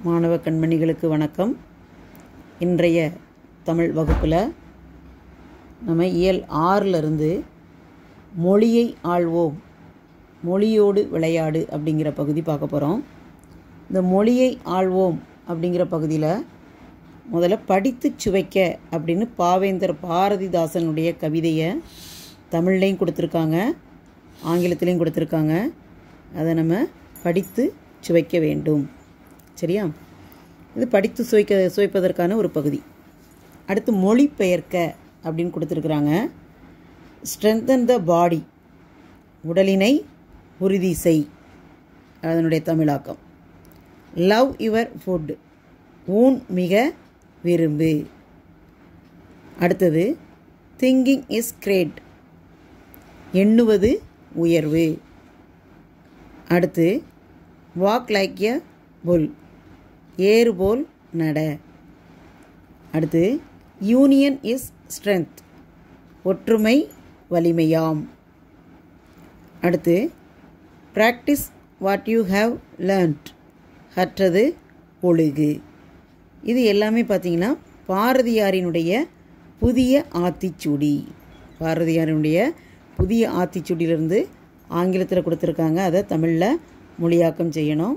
மாணவ கண்மணிகளுக்கு வணக்கம் இன்றைய தமிழ் வகுப்பில் நம்ம இயல் ஆறிலிருந்து மொழியை ஆள்வோம் மொழியோடு விளையாடு அப்படிங்கிற பகுதி பார்க்க போகிறோம் இந்த மொழியை ஆள்வோம் அப்படிங்கிற பகுதியில் முதல்ல படித்து சுவைக்க அப்படின்னு பாவேந்தர் பாரதிதாசனுடைய கவிதையை தமிழ்லையும் கொடுத்துருக்காங்க ஆங்கிலத்திலையும் கொடுத்துருக்காங்க அதை நம்ம படித்து சுவைக்க வேண்டும் சரியா இது படித்து சுவைக்க சுவைப்பதற்கான ஒரு பகுதி அடுத்து மொழிபெயர்க்க அப்படின்னு கொடுத்துருக்குறாங்க ஸ்ட்ரென்தன் த பாடி உடலினை உறுதி செய் அதனுடைய தமிழாக்கம் லவ் யுவர் ஃபுட் ஊன் மிக விரும்பு அடுத்தது திங்கிங் இஸ் கிரேட் எண்ணுவது உயர்வு அடுத்து வாக் லைக் எ புல் ஏறு போல் நட அடுத்து யூனியன் இஸ் ஸ்ட்ரென்த் ஒற்றுமை வலிமையாம் அடுத்து practice what you have learnt கற்றது ஒழுகு இது எல்லாமே பார்த்தீங்கன்னா பாரதியாரினுடைய புதிய ஆத்திச்சூடி பாரதியாரினுடைய புதிய ஆத்திச்சூடியிலிருந்து ஆங்கிலத்தில் கொடுத்துருக்காங்க அதை தமிழில் மொழியாக்கம் செய்யணும்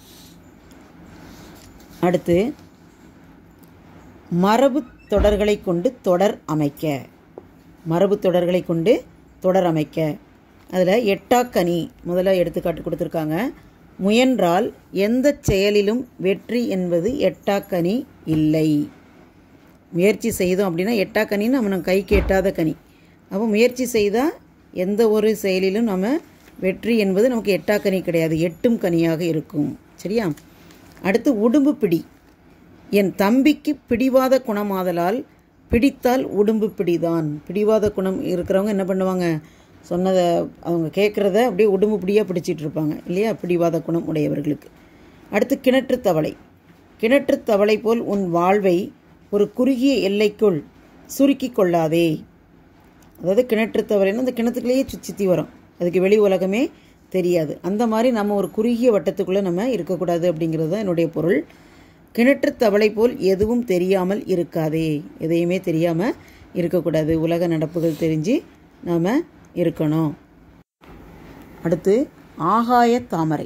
அடுத்து மரபு தொடர்களை கொண்டு தொடர் அமைக்க மரபு தொடர்களை கொண்டு தொடர் அமைக்க அதில் எட்டாக்கனி முதல்ல எடுத்துக்காட்டு கொடுத்துருக்காங்க முயன்றால் எந்த செயலிலும் வெற்றி என்பது எட்டாக்கனி இல்லை முயற்சி செய்தோம் அப்படின்னா எட்டாக்கனின்னு நம்ம கைக்கு எட்டாத கனி அப்போ முயற்சி செய்தால் எந்த ஒரு செயலிலும் நம்ம வெற்றி என்பது நமக்கு எட்டாக்கனி கிடையாது எட்டும் கனியாக இருக்கும் சரியா அடுத்து உடும்பு பிடி என் தம்பிக்கு பிடிவாத குணமாதலால் பிடித்தால் உடும்பு பிடிதான் பிடிவாத குணம் இருக்கிறவங்க என்ன பண்ணுவாங்க சொன்னதை அவங்க கேட்குறத அப்படியே உடும்பு பிடியாக பிடிச்சிட்டு இருப்பாங்க இல்லையா பிடிவாத குணம் உடையவர்களுக்கு அடுத்து கிணற்று தவளை கிணற்று தவளை போல் உன் வாழ்வை ஒரு குறுகிய எல்லைக்குள் சுருக்கி கொள்ளாதே அதாவது கிணற்று தவளைன்னா அந்த கிணத்துக்குள்ளேயே சுற்றி வரும் அதுக்கு வெளி உலகமே தெரியாது அந்த மாதிரி நம்ம ஒரு குறுகிய வட்டத்துக்குள்ளே நம்ம இருக்கக்கூடாது அப்படிங்கிறது தான் என்னுடைய பொருள் கிணற்று தவளை போல் எதுவும் தெரியாமல் இருக்காதே எதையுமே தெரியாமல் இருக்கக்கூடாது உலக நடப்புகள் தெரிஞ்சு நாம் இருக்கணும் அடுத்து ஆகாய தாமரை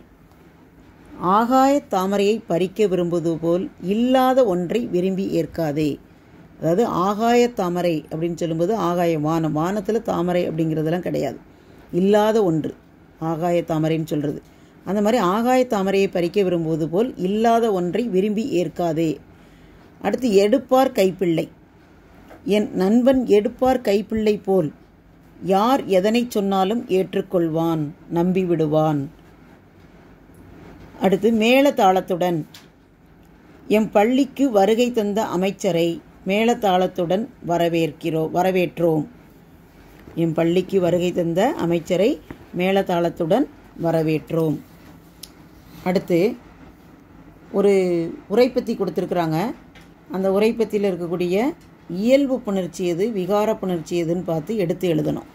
ஆகாய தாமரையை பறிக்க விரும்புவது போல் இல்லாத ஒன்றை விரும்பி ஏற்காதே அதாவது ஆகாய தாமரை அப்படின்னு சொல்லும்போது ஆகாய வானம் வானத்தில் தாமரை அப்படிங்கிறதெல்லாம் கிடையாது இல்லாத ஒன்று ஆகாய தாமரைன்னு சொல்கிறது அந்த மாதிரி ஆகாய தாமரையை பறிக்க விரும்புவது போல் இல்லாத ஒன்றை விரும்பி ஏற்காதே அடுத்து எடுப்பார் கைப்பிள்ளை என் நண்பன் எடுப்பார் கைப்பிள்ளை போல் யார் எதனை சொன்னாலும் ஏற்றுக்கொள்வான் நம்பி விடுவான் அடுத்து மேளதாளத்துடன் எம் பள்ளிக்கு வருகை தந்த அமைச்சரை மேளதாளத்துடன் வரவேற்கிறோம் வரவேற்றோம் எம் பள்ளிக்கு வருகை தந்த அமைச்சரை மேளதாளத்துடன் வரவேற்றோம் அடுத்து ஒரு உரைப்பத்தி கொடுத்துருக்குறாங்க அந்த உரைப்பத்தியில் இருக்கக்கூடிய இயல்பு புணர்ச்சி எது விகார புணர்ச்சி எதுன்னு பார்த்து எடுத்து எழுதணும்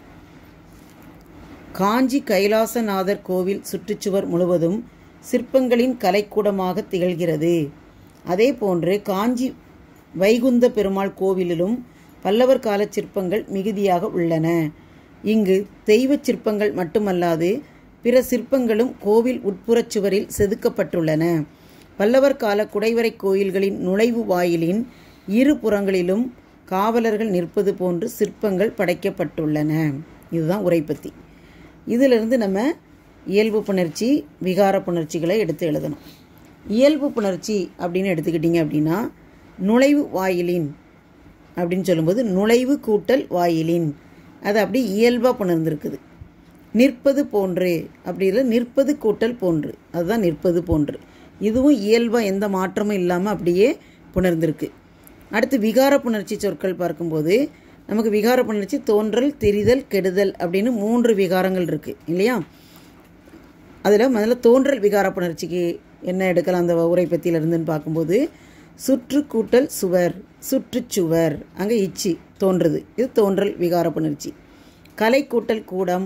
காஞ்சி கைலாசநாதர் கோவில் சுற்றுச்சுவர் முழுவதும் சிற்பங்களின் கலைக்கூடமாக திகழ்கிறது அதே போன்று காஞ்சி வைகுந்த பெருமாள் கோவிலிலும் பல்லவர் கால சிற்பங்கள் மிகுதியாக உள்ளன இங்கு தெய்வ சிற்பங்கள் மட்டுமல்லாது பிற சிற்பங்களும் கோவில் உட்புறச் சுவரில் செதுக்கப்பட்டுள்ளன பல்லவர் கால குடைவரை கோயில்களின் நுழைவு வாயிலின் இரு புறங்களிலும் காவலர்கள் நிற்பது போன்று சிற்பங்கள் படைக்கப்பட்டுள்ளன இதுதான் உரைப்பத்தி இதிலிருந்து நம்ம இயல்பு புணர்ச்சி விகார புணர்ச்சிகளை எடுத்து எழுதணும் இயல்பு புணர்ச்சி அப்படின்னு எடுத்துக்கிட்டிங்க அப்படின்னா நுழைவு வாயிலின் அப்படின்னு சொல்லும்போது நுழைவு கூட்டல் வாயிலின் அது அப்படி இயல்பாக புணர்ந்துருக்குது நிற்பது போன்று அப்படி இல்லை நிற்பது கூட்டல் போன்று அதுதான் நிற்பது போன்று இதுவும் இயல்பாக எந்த மாற்றமும் இல்லாமல் அப்படியே புணர்ந்திருக்கு அடுத்து விகார புணர்ச்சி சொற்கள் பார்க்கும்போது நமக்கு விகார புணர்ச்சி தோன்றல் தெரிதல் கெடுதல் அப்படின்னு மூன்று விகாரங்கள் இருக்குது இல்லையா அதில் முதல்ல தோன்றல் விகார புணர்ச்சிக்கு என்ன எடுக்கலாம் அந்த உரைப்பத்தியில் இருந்துன்னு பார்க்கும்போது சுற்று கூட்டல் சுவர் சுற்றுச்சுவர் அங்கே இச்சி தோன்றுது இது தோன்றல் விகார புணர்ச்சி கலை கூட்டல் கூடம்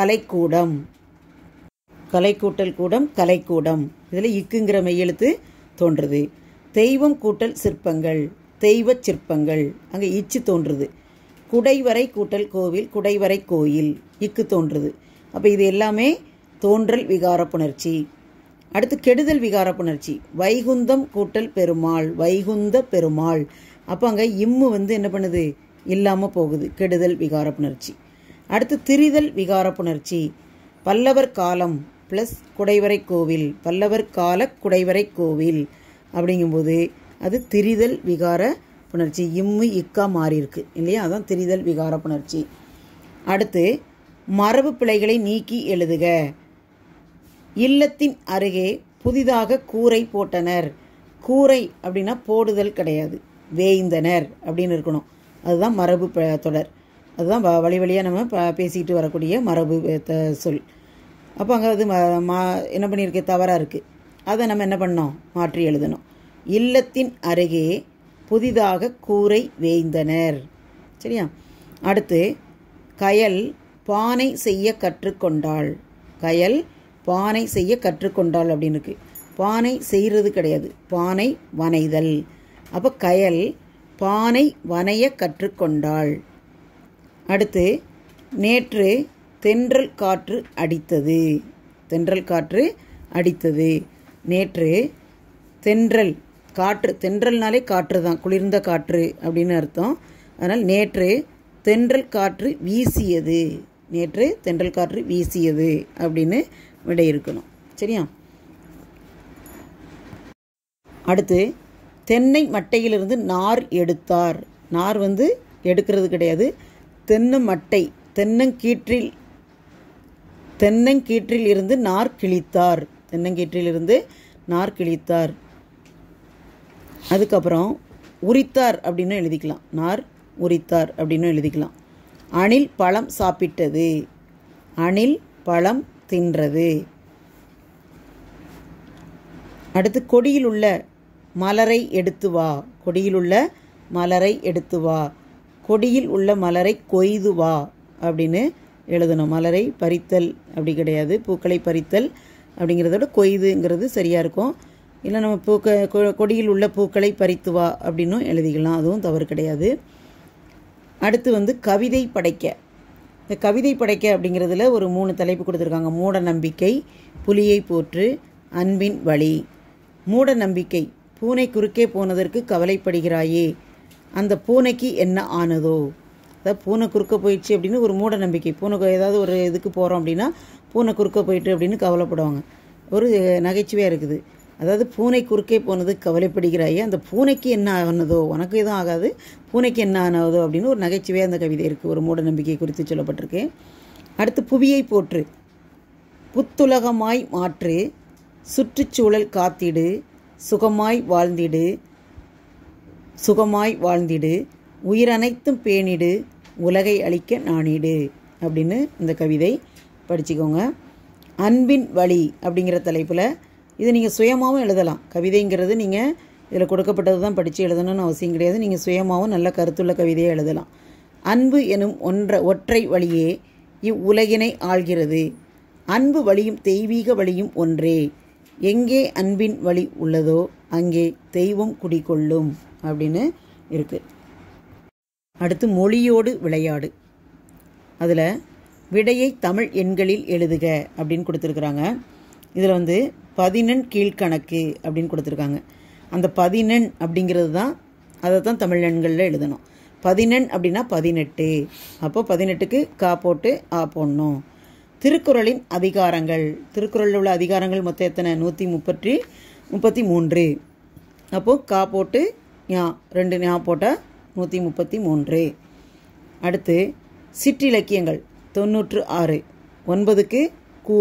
கலைக்கூடம் கலைக்கூட்டல் கூடம் கலைக்கூடம் இதில் இக்குங்கிற மெய்யெழுத்து தோன்றுது தெய்வம் கூட்டல் சிற்பங்கள் தெய்வச் சிற்பங்கள் அங்கே இச்சு தோன்றுது குடைவரை கூட்டல் கோவில் குடைவரை கோயில் இக்கு தோன்றுது அப்போ இது எல்லாமே தோன்றல் விகார புணர்ச்சி அடுத்து கெடுதல் விகார புணர்ச்சி வைகுந்தம் கூட்டல் பெருமாள் வைகுந்த பெருமாள் அப்போ அங்கே இம்மு வந்து என்ன பண்ணுது இல்லாமல் போகுது கெடுதல் விகார புணர்ச்சி அடுத்து திரிதல் விகார புணர்ச்சி பல்லவர் காலம் ப்ளஸ் குடைவரை கோவில் பல்லவர் கால குடைவரை கோவில் அப்படிங்கும்போது அது திரிதல் விகார புணர்ச்சி இம்மு இக்கா மாறி இருக்கு இல்லையா அதான் திரிதல் விகார புணர்ச்சி அடுத்து மரபு பிழைகளை நீக்கி எழுதுக இல்லத்தின் அருகே புதிதாக கூரை போட்டனர் கூரை அப்படின்னா போடுதல் கிடையாது வேய்ந்தனர் அப்படின்னு இருக்கணும் அதுதான் மரபு ப- தொடர் அதுதான் வ- வழி வழியாக நம்ம ப பேசிக்கிட்டு வரக்கூடிய மரபு அஹ், த- சொல் அப்போ அங்கே அது ம- மா- என்ன பண்ணியிருக்கு தவறாக இருக்குது அதை நம்ம என்ன பண்ணோம் மாற்றி எழுதணும் இல்லத்தின் அருகே புதிதாக கூரை வேய்ந்தனர் சரியா அடுத்து கயல் பானை செய்ய கற்றுக்கொண்டாள் கயல் பானை செய்ய கற்றுக்கொண்டாள் அப்படின்னு இருக்கு பானை செய்கிறது கிடையாது பானை வனைதல் அப்போ கயல் பானை வனைய கற்றுக்கொண்டாள் அடுத்து நேற்று தென்றல் காற்று அடித்தது தென்றல் காற்று அடித்தது நேற்று தென்றல் காற்று தென்றல்னாலே காற்று தான் குளிர்ந்த காற்று அப்படின்னு அர்த்தம் அதனால் நேற்று தென்றல் காற்று வீசியது நேற்று தென்றல் காற்று வீசியது அப்படின்னு விடை இருக்கணும் சரியா அடுத்து தென்னை மட்டையிலிருந்து நார் எடுத்தார் நார் வந்து எடுக்கிறது கிடையாது தென்னை மட்டை தென்னங்கீற்றில் தென்னங்கீற்றில் இருந்து நார் கிழித்தார் தென்னங்கீற்றில் இருந்து நார் கிழித்தார் அதுக்கப்புறம் உரித்தார் அப்படின்னு எழுதிக்கலாம் நார் உரித்தார் அப்படின்னு எழுதிக்கலாம் அணில் பழம் சாப்பிட்டது அணில் பழம் தின்றது அடுத்து கொடியில் உள்ள மலரை எடுத்து வா கொடியில் உள்ள மலரை எடுத்து வா கொடியில் உள்ள மலரை கொய்து வா அப்படின்னு எழுதணும் மலரை பறித்தல் அப்படி கிடையாது பூக்களை பறித்தல் அப்படிங்கிறத விட கொய்துங்கிறது சரியாக இருக்கும் இல்லை நம்ம பூக்க கொ- கொடியில் உள்ள பூக்களை பறித்து வா அப்படின்னும் எழுதிக்கலாம் அதுவும் தவறு கிடையாது அடுத்து வந்து கவிதை படைக்க இந்த கவிதை படைக்க அப்படிங்கிறதுல ஒரு மூணு தலைப்பு கொடுத்துருக்காங்க மூட நம்பிக்கை புலியை போற்று அன்பின் வழி மூட நம்பிக்கை பூனை குறுக்கே போனதற்கு கவலைப்படுகிறாயே அந்த பூனைக்கு என்ன ஆனதோ அதாவது பூனை குறுக்க போயிடுச்சு அப்படின்னு ஒரு மூட நம்பிக்கை பூனை கு- ஏதாவது ஒரு இதுக்கு போகிறோம் அப்படின்னா பூனை குறுக்க போயிட்டு அப்படின்னு கவலைப்படுவாங்க ஒரு நகைச்சுவையாக இருக்குது அதாவது பூனை குறுக்கே போனது கவலைப்படுகிறாயே அந்த பூனைக்கு என்ன ஆனதோ உனக்கு எதுவும் ஆகாது பூனைக்கு என்ன ஆனதோ அப்படின்னு ஒரு நகைச்சுவையாக அந்த கவிதை இருக்குது ஒரு மூட நம்பிக்கை குறித்து சொல்லப்பட்டிருக்கு அடுத்து புவியை போற்று புத்துலகமாய் மாற்று சுற்றுச்சூழல் காத்திடு சுகமாய் வாழ்ந்திடு சுகமாய் வாழ்ந்திடு உயிரனைத்தும் பேணிடு உலகை அழிக்க நாணிடு அப்படின்னு இந்த கவிதை படிச்சுக்கோங்க அன்பின் வழி அப்படிங்கிற தலைப்பில் இது நீங்கள் சுயமாகவும் எழுதலாம் கவிதைங்கிறது நீங்கள் இதில் கொடுக்கப்பட்டது தான் படித்து எழுதணும்னு அவசியம் கிடையாது நீங்கள் சுயமாகவும் நல்ல கருத்துள்ள கவிதையை எழுதலாம் அன்பு எனும் ஒன்ற ஒற்றை வழியே இவ்வுலகினை ஆள்கிறது அன்பு வழியும் தெய்வீக வழியும் ஒன்றே எங்கே அன்பின் வழி உள்ளதோ அங்கே தெய்வம் குடிகொள்ளும் அப்படின்னு இருக்கு அடுத்து மொழியோடு விளையாடு அதில் விடையை தமிழ் எண்களில் எழுதுக அப்படின்னு கொடுத்துருக்குறாங்க இதில் வந்து பதினெண் கீழ்கணக்கு அப்படின்னு கொடுத்துருக்காங்க அந்த பதினெண் அப்படிங்கிறது தான் அதை தான் தமிழ் எண்களில் எழுதணும் பதினெண் அப்படின்னா பதினெட்டு அப்போ பதினெட்டுக்கு கா போட்டு ஆ போடணும் திருக்குறளின் அதிகாரங்கள் திருக்குறளில் உள்ள அதிகாரங்கள் மொத்தம் எத்தனை நூற்றி முப்பத்தி முப்பத்தி மூன்று அப்போது கா போட்டு ஞா ரெண்டு ஞா போட்டால் நூற்றி முப்பத்தி மூன்று அடுத்து சிற்றிலக்கியங்கள் தொண்ணூற்று ஆறு ஒன்பதுக்கு கு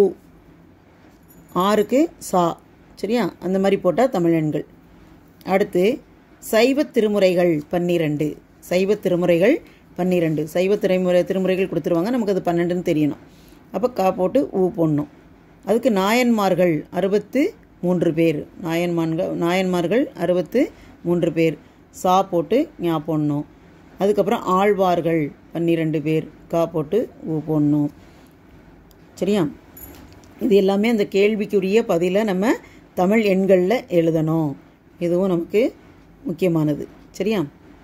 ஆறுக்கு சா சரியா அந்த மாதிரி போட்டால் தமிழ் எண்கள் அடுத்து சைவ திருமுறைகள் பன்னிரண்டு சைவ திருமுறைகள் பன்னிரண்டு சைவ திருமுறை திருமுறைகள் கொடுத்துருவாங்க நமக்கு அது பன்னெண்டுன்னு தெரியணும் அப்போ கா போட்டு ஊ போடணும் அதுக்கு நாயன்மார்கள் அறுபத்து மூன்று பேர் நாயன்மான்கள் நாயன்மார்கள் அறுபத்து மூன்று பேர் சா போட்டு ஞா போடணும் அதுக்கப்புறம் ஆழ்வார்கள் பன்னிரெண்டு பேர் கா போட்டு ஊ போடணும் சரியா இது எல்லாமே அந்த கேள்விக்குரிய பதிலை நம்ம தமிழ் எண்களில் எழுதணும் இதுவும் நமக்கு முக்கியமானது சரியா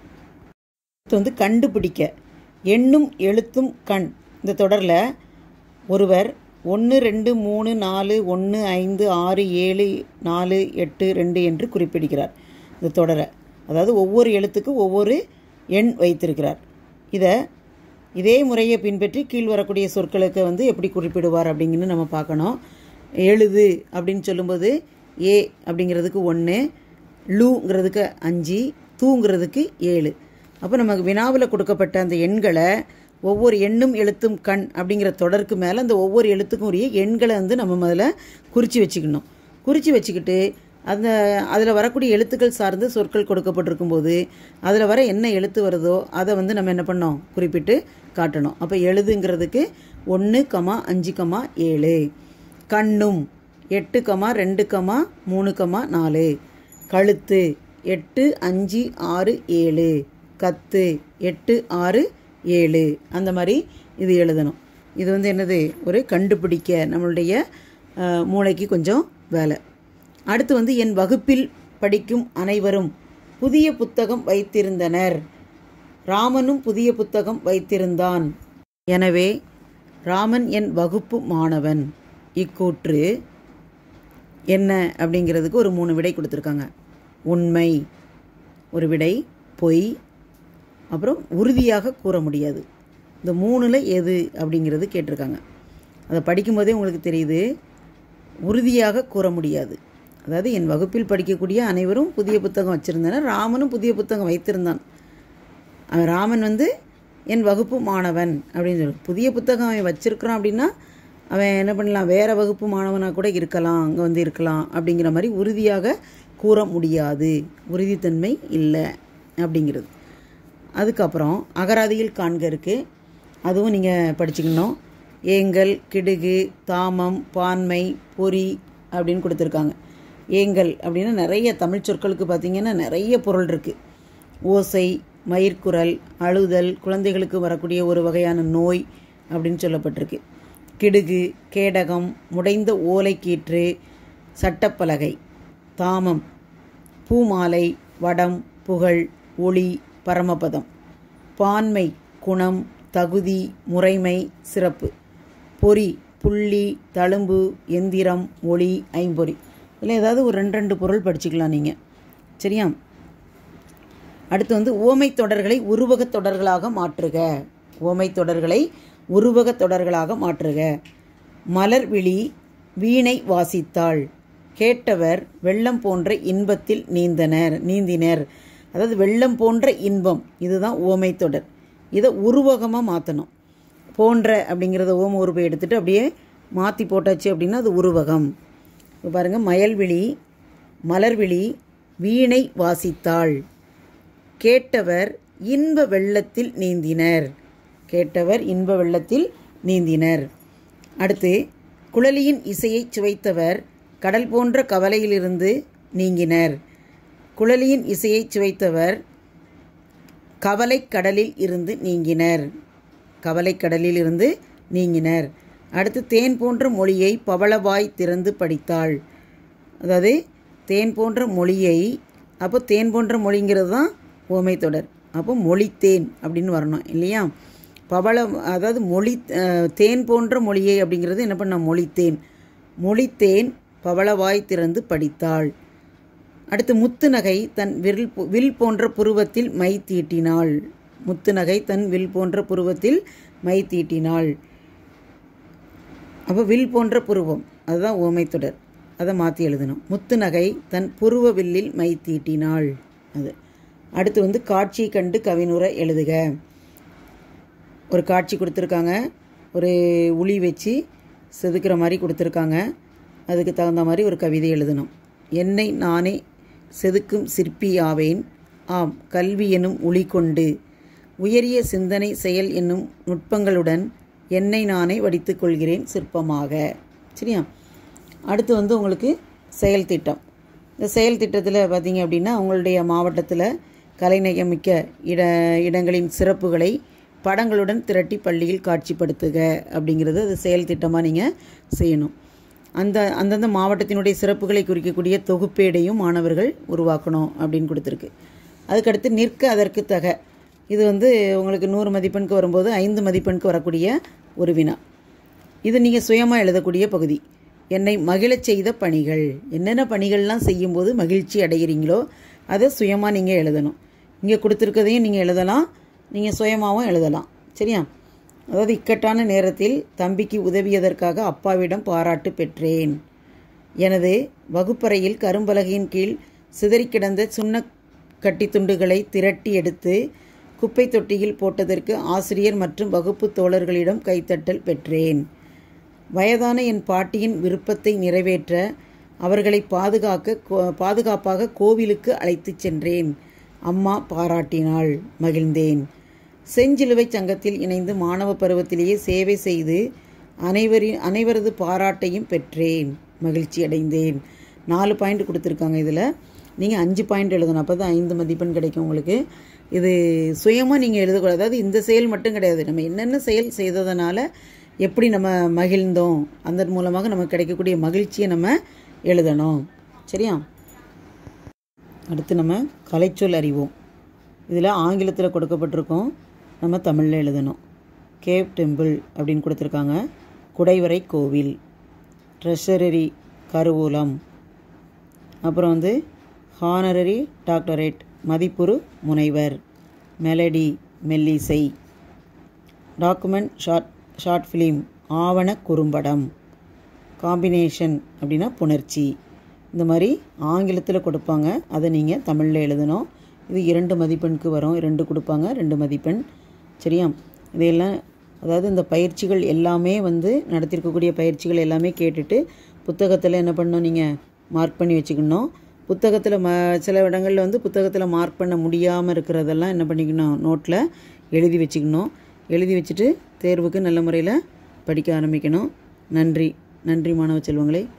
இது வந்து கண்டுபிடிக்க எண்ணும் எழுத்தும் கண் இந்த தொடரில் ஒருவர் ஒன்று ரெண்டு மூணு நாலு ஒன்று ஐந்து ஆறு ஏழு நாலு எட்டு ரெண்டு என்று குறிப்பிடுகிறார் இந்த தொடரை அதாவது ஒவ்வொரு எழுத்துக்கும் ஒவ்வொரு எண் வைத்திருக்கிறார் இதை இதே முறையை பின்பற்றி கீழ் வரக்கூடிய சொற்களுக்கு வந்து எப்படி குறிப்பிடுவார் அப்படிங்கன்னு நம்ம பார்க்கணும் எழுது அப்படின்னு சொல்லும்போது ஏ அப்படிங்கிறதுக்கு ஒன்று லூங்கிறதுக்கு அஞ்சு தூங்கிறதுக்கு ஏழு அப்போ நமக்கு வினாவில் கொடுக்கப்பட்ட அந்த எண்களை ஒவ்வொரு எண்ணும் எழுத்தும் கண் அப்படிங்கிற தொடருக்கு மேலே அந்த ஒவ்வொரு எழுத்துக்கும் உரிய எண்களை வந்து நம்ம முதல்ல குறித்து வச்சுக்கணும் குறித்து வச்சுக்கிட்டு அந்த அதில் வரக்கூடிய எழுத்துக்கள் சார்ந்து சொற்கள் கொடுக்கப்பட்டிருக்கும் போது அதில் வர என்ன எழுத்து வருதோ அதை வந்து நம்ம என்ன பண்ணோம் குறிப்பிட்டு காட்டணும் அப்போ எழுதுங்கிறதுக்கு ஒன்று கமா அஞ்சு கமா ஏழு கண்ணும் எட்டு கமா ரெண்டு கமா மூணு கமா நாலு கழுத்து எட்டு அஞ்சு ஆறு ஏழு கத்து எட்டு ஆறு ஏழு அந்த மாதிரி இது எழுதணும் இது வந்து என்னது ஒரு கண்டுபிடிக்க நம்மளுடைய அஹ், மூளைக்கு கொஞ்சம் வேலை அடுத்து வந்து என் வகுப்பில் படிக்கும் அனைவரும் புதிய புத்தகம் வைத்திருந்தனர் ராமனும் புதிய புத்தகம் வைத்திருந்தான் எனவே ராமன் என் வகுப்பு மாணவன் இக்கூற்று என்ன அப்படிங்கிறதுக்கு ஒரு மூணு விடை கொடுத்துருக்காங்க உண்மை ஒரு விடை பொய் அப்புறம் உறுதியாக கூற முடியாது இந்த மூணில் எது அப்படிங்கிறது கேட்டிருக்காங்க அதை படிக்கும்போதே உங்களுக்கு தெரியுது உறுதியாக கூற முடியாது அதாவது என் வகுப்பில் படிக்கக்கூடிய அனைவரும் புதிய புத்தகம் வச்சுருந்தனர் ராமனும் புதிய புத்தகம் வைத்திருந்தான் அவன் ராமன் வந்து என் வகுப்பு மாணவன் அப்படின்னு சொல்லு புதிய புத்தகம் அவன் வச்சிருக்கிறான் அப்படின்னா அவன் என்ன பண்ணலாம் வேற வகுப்பு மாணவனாக கூட இருக்கலாம் அங்கே வந்து இருக்கலாம் அப்படிங்கிற மாதிரி உறுதியாக கூற முடியாது உறுதித்தன்மை இல்லை அப்படிங்கிறது அதுக்கப்புறம் அகராதியில் காண்க இருக்கு அதுவும் நீங்கள் படிச்சுக்கணும் ஏங்கல் கிடுகு தாமம் பான்மை பொறி அப்படின்னு கொடுத்துருக்காங்க ஏங்கல் அப்படின்னா நிறைய தமிழ் சொற்களுக்கு பார்த்தீங்கன்னா நிறைய பொருள் இருக்குது ஓசை மயிர்க்குரல் அழுதல் குழந்தைகளுக்கு வரக்கூடிய ஒரு வகையான நோய் அப்படின்னு சொல்லப்பட்டிருக்கு கிடுகு கேடகம் முடைந்த ஓலைக்கீற்று சட்டப்பலகை தாமம் பூமாலை வடம் புகழ் ஒளி பரமபதம் பான்மை குணம் தகுதி முறைமை சிறப்பு பொறி புள்ளி தழும்பு எந்திரம் ஒளி ஐம்பொறி இல்லை ஏதாவது ஒரு ரெண்டு ரெண்டு பொருள் படிச்சுக்கலாம் நீங்கள் சரியா அடுத்து வந்து ஓமை தொடர்களை உருவகத் தொடர்களாக மாற்றுக ஓமை தொடர்களை உருவகத் தொடர்களாக மாற்றுக மலர்விழி வீணை வாசித்தாள் கேட்டவர் வெள்ளம் போன்ற இன்பத்தில் நீந்தனர் நீந்தினர் அதாவது வெள்ளம் போன்ற இன்பம் இதுதான் ஓமை தொடர் இதை உருவகமாக மாற்றணும் போன்ற அப்படிங்கிறத ஓம உருவை எடுத்துட்டு அப்படியே மாற்றி போட்டாச்சு அப்படின்னா அது உருவகம் இப்போ பாருங்கள் மயல்விழி மலர்விழி வீணை வாசித்தாள் கேட்டவர் இன்ப வெள்ளத்தில் நீந்தினர் கேட்டவர் இன்ப வெள்ளத்தில் நீந்தினர் அடுத்து குழலியின் இசையை சுவைத்தவர் கடல் போன்ற கவலையிலிருந்து நீங்கினர் குழலியின் இசையை சுவைத்தவர் கவலைக் கடலில் இருந்து நீங்கினர் கவலைக் கடலில் இருந்து நீங்கினர் அடுத்து தேன் போன்ற மொழியை பவளவாய் திறந்து படித்தாள் அதாவது தேன் போன்ற மொழியை அப்போ தேன் போன்ற மொழிங்கிறது தான் ஓமை தொடர் அப்போ மொழித்தேன் அப்படின்னு வரணும் இல்லையா பவள அதாவது மொழி அஹ், தேன் போன்ற மொழியை அப்படிங்கிறது என்ன பண்ண மொழித்தேன் மொழித்தேன் பவளவாய் திறந்து படித்தாள் அடுத்து முத்துநகை தன் வில் போ- வில் போன்ற புருவத்தில் மை தீட்டினாள் முத்துநகை தன் வில் போன்ற புருவத்தில் மை தீட்டினாள் அப்போ வில் போன்ற புருவம் அதுதான் ஓமைத்தொடர் அதை மாற்றி எழுதணும் முத்துநகை தன் புருவ வில்லில் மை தீட்டினாள் அது அடுத்து வந்து காட்சி கண்டு கவினுர எழுதுக ஒரு காட்சி கொடுத்துருக்காங்க ஒரு உளி வச்சு செதுக்கிற மாதிரி கொடுத்துருக்காங்க அதுக்கு தகுந்த மாதிரி ஒரு கவிதை எழுதணும் என்னை நானே செதுக்கும் சிற்பியாவேன் ஆம் கல்வி எனும் உளி கொண்டு உயரிய சிந்தனை செயல் என்னும் நுட்பங்களுடன் என்னை நானே வடித்துக் கொள்கிறேன் சிற்பமாக சரியா அடுத்து வந்து உங்களுக்கு செயல் திட்டம் இந்த செயல் திட்டத்தில் பார்த்தீங்க அப்படின்னா உங்களுடைய மாவட்டத்தில் கலைநயமிக்க இட இடங்களின் சிறப்புகளை படங்களுடன் திரட்டி பள்ளியில் காட்சிப்படுத்துக அப்படிங்கிறது அது செயல் திட்டமாக நீங்கள் செய்யணும் அந்த அந்தந்த மாவட்டத்தினுடைய சிறப்புகளை குறிக்கக்கூடிய தொகுப்பேடையும் மாணவர்கள் உருவாக்கணும் அப்படின்னு கொடுத்துருக்கு அதுக்கடுத்து நிற்க அதற்கு தக இது வந்து உங்களுக்கு நூறு மதிப்பெண்க்கு வரும்போது ஐந்து மதிப்பெண்க்கு வரக்கூடிய ஒரு வினா இது நீங்கள் சுயமாக எழுதக்கூடிய பகுதி என்னை மகிழச் செய்த பணிகள் என்னென்ன பணிகள்லாம் செய்யும்போது மகிழ்ச்சி அடைகிறீங்களோ அதை சுயமாக நீங்கள் எழுதணும் இங்கே கொடுத்துருக்கதையும் நீங்கள் எழுதலாம் நீங்கள் சுயமாகவும் எழுதலாம் சரியா அதாவது இக்கட்டான நேரத்தில் தம்பிக்கு உதவியதற்காக அப்பாவிடம் பாராட்டு பெற்றேன் எனது வகுப்பறையில் கரும்பலகையின் கீழ் சிதறி கிடந்த சுண்ண கட்டி துண்டுகளை திரட்டி எடுத்து குப்பை தொட்டியில் போட்டதற்கு ஆசிரியர் மற்றும் வகுப்பு தோழர்களிடம் கைத்தட்டல் பெற்றேன் வயதான என் பாட்டியின் விருப்பத்தை நிறைவேற்ற அவர்களை பாதுகாக்க கோ- பாதுகாப்பாக கோவிலுக்கு அழைத்துச் சென்றேன் அம்மா பாராட்டினாள் மகிழ்ந்தேன் செஞ்சிலுவை சங்கத்தில் இணைந்து மாணவ பருவத்திலேயே சேவை செய்து அனைவரின் அனைவரது பாராட்டையும் பெற்றேன் மகிழ்ச்சி அடைந்தேன் நாலு பாயிண்ட் கொடுத்துருக்காங்க இதில் நீங்கள் அஞ்சு பாயிண்ட் எழுதணும் அப்போ தான் ஐந்து மதிப்பெண் கிடைக்கும் உங்களுக்கு இது சுயமாக நீங்கள் எழுதக்கூடாது அதாவது இந்த செயல் மட்டும் கிடையாது நம்ம என்னென்ன செயல் செய்ததுனால எப்படி நம்ம மகிழ்ந்தோம் அதன் மூலமாக நமக்கு கிடைக்கக்கூடிய மகிழ்ச்சியை நம்ம எழுதணும் சரியா அடுத்து நம்ம கலைச்சொல் அறிவோம் இதில் ஆங்கிலத்தில் கொடுக்கப்பட்டிருக்கோம் நம்ம தமிழில் எழுதணும் கேவ் டெம்பிள் அப்படின்னு கொடுத்துருக்காங்க குடைவரை கோவில் ட்ரெஷரரி கருவூலம் அப்புறம் வந்து ஹானரரி டாக்டரேட் மதிப்புறு முனைவர் மெலடி மெல்லிசை டாக்குமெண்ட் ஷார்ட் ஷார்ட் ஃபிலிம் ஆவண குறும்படம் காம்பினேஷன் அப்படின்னா புணர்ச்சி இந்த மாதிரி ஆங்கிலத்தில் கொடுப்பாங்க அதை நீங்கள் தமிழில் எழுதணும் இது இரண்டு மதிப்பெண்க்கு வரும் ரெண்டு கொடுப்பாங்க ரெண்டு மதிப்பெண் சரியா இதையெல்லாம் அதாவது இந்த பயிற்சிகள் எல்லாமே வந்து நடத்திருக்கக்கூடிய பயிற்சிகள் எல்லாமே கேட்டுட்டு புத்தகத்தில் என்ன பண்ணணும் நீங்கள் மார்க் பண்ணி வச்சுக்கணும் புத்தகத்தில் ம சில இடங்களில் வந்து புத்தகத்தில் மார்க் பண்ண முடியாமல் இருக்கிறதெல்லாம் என்ன பண்ணிக்கணும் நோட்டில் எழுதி வச்சுக்கணும் எழுதி வச்சுட்டு தேர்வுக்கு நல்ல முறையில் படிக்க ஆரம்பிக்கணும் நன்றி நன்றி மாணவ செல்வங்களே